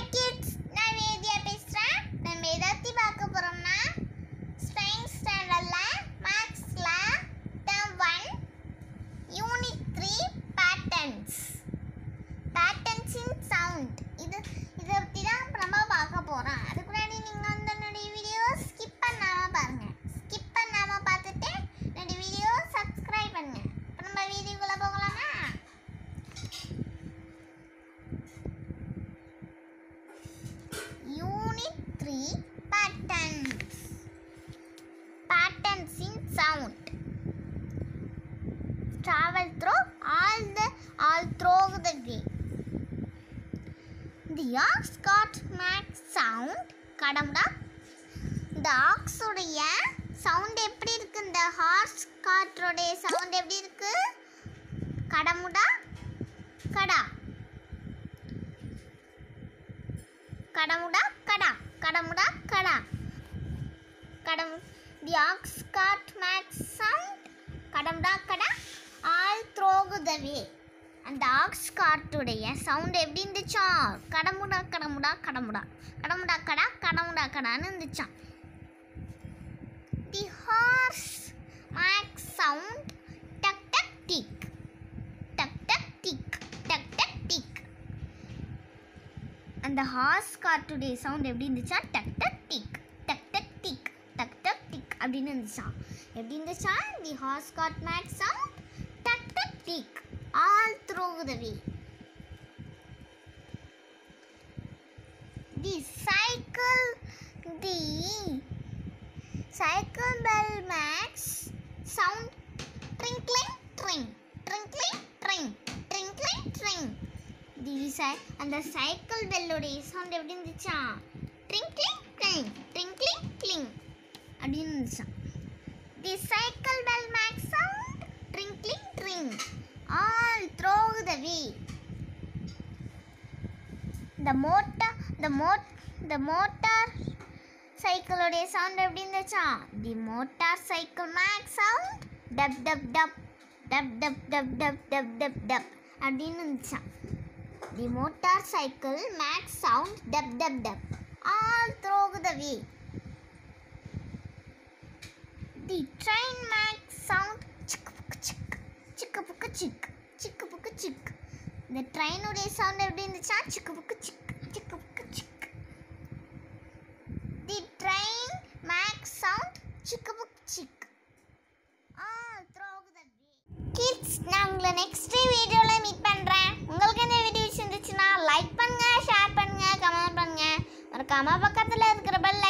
Kids நான் வேதியா பேசுகிறேன் நம்ம எதை பற்றி பார்க்க போகிறோம்னா ஸ்பெயின் ஸ்டாண்டர்டில் மேக்ஸில் term one unit three patterns patterns in sound இது இதை பற்றி தான் இப்ப நம்ம பார்க்க போகிறோம் அதுக்கு முன்னாடி நீங்கள் வந்து என்னுடைய வீடியோ ஸ்கிப் பண்ணாமல் பாருங்கள் ஸ்கிப் பண்ணாமல் பார்த்துட்டு என்னுடைய வீடியோ சப்ஸ்கிரைப் பண்ணுங்க இப்போ நம்ம வீடியோக்குள்ளே போகலாமா unit three patterns patterns in sound travel through all the all through the day. The ox got max sound கடம்டா இந்த ஆக்ஸுடைய சவுண்ட் எப்படி இருக்கு இந்த ஹார்ஸ் காற்றோடைய சவுண்ட் எப்படி இருக்கு கடமுடா கடா கடமுடா கடா கடமுடா கடா கடம் the ox cart makes sound கடம்டா கடா ஆல் த்ரோகு த வே அந்த ஆக்ஸ் கார்ட்டுடைய சவுண்ட் எப்படி இருந்துச்சாம் கடமுடா கடமுடா கடமுடா கடமுடா கடா கடமுடா கடான்னு இருந்துச்சாம் தி ஹார்ஸ் மேக்ஸ் சவுண்ட் டக் டக் டிக் டக் டக் டிக் டக் டக் டிக் அந்த ஹார்ஸ் கார்ட்டுடைய சவுண்ட் எப்படி இருந்துச்சா டக் டக் டிக் டக் டக் டிக் டக் டக் டிக் அப்படின்னு இருந்துச்சா எப்படி இருந்துச்சா the horse cart make sound டக் டக் டிக் all through the way the cycle the cycle bell makes sound ட்ரிங்க்லிங் ட்ரிங் ட்ரிங்க்லிங் ட்ரிங் ட்ரிங்க்லிங் ட்ரிங் தி சை அந்த சைக்கிள் பெல்லுடைய சவுண்ட் எப்படி இருந்துச்சா ட்ரிங்க்லிங் ட்ரிங் ட்ரிங்க்லிங் க்ளிங் அப்படின்னு இருந்துச்சான் the cycle bell make sound ட்ரிங்க்லிங் ட்ரிங் all through the way the motor the மோட் த மோட்டார் சைக்கிளோடைய சவுண்ட் எப்படி இருந்துச்சா the motorcycle make sound டப் டப் டப் டப் டப் டப் டப் டப் டப் டப் அப்படின்னு இருந்துச்சான் the motorcycle make sound டப் டப் டப் all through the way the train make sound சிக்கு புக்கு சிக் சிக்கு புக்கு சிக் சிக்கு புக்கு சிக் இந்த ட்ரெயினுடைய சவுண்ட் எப்படி இருந்துச்சா சிக்கு புக்கு சிக் சிக்கு புக்கு சிக் தி ட்ரெயின் மேக் சவுண்ட் சிக்கு புக்கு சிக் all through the way kids நான் உங்களை நெக்ஸ்ட் வீடியோவில் மீட் பண்ணுறேன் உங்களுக்கு இந்த வீடியோ இருந்துச்சுன்னா லைக் பண்ணுங்க ஷேர் பண்ணுங்க கமெண்ட் பண்ணுங்க மறக்காம பக்கத்தில் இருக்கிற பெல்